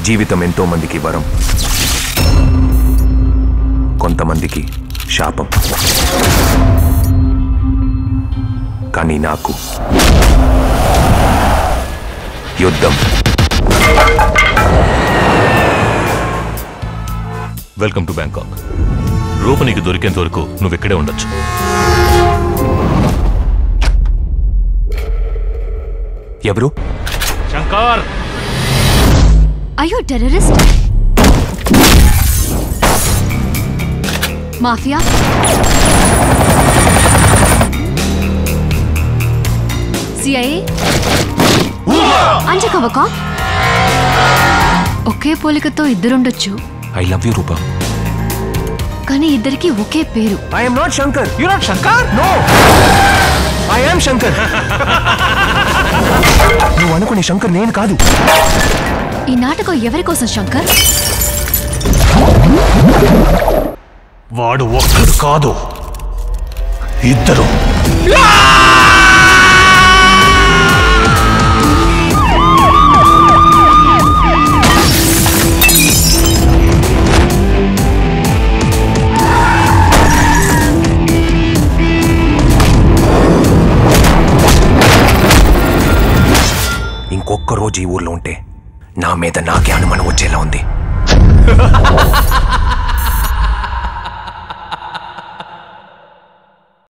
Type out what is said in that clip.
జీవితం ఎంతో మందికి వరం కొంతమందికి శాపం కానీ నాకు యుద్ధం వెల్కమ్ టు బ్యాంకాక్ రూప నీకు దొరికేంత వరకు నువ్వు ఇక్కడే ఉండొచ్చు ఎవరు Shankar Are you a terrorist? Mafia? CIA? Undercover cop? ఒకే పోలికతో ఇద్దరుండొచ్చు ఐ లవ్ యూ రూపా కానీ ఇద్దరికి ఒకే పేరు I am not Shankar you not Shankar no I am Shankar నువ్వు అనుకునే శంకర్ నేను కాదు ఈ నాటకం ఎవరి కోసం శంకర్ వాడు ఒక్కడు కాదు ఇద్దరు ఇంకొక్క రోజు ఈ ఊర్లో ఉంటే నా మీద నాకే అనుమానం వచ్చేలా ఉంది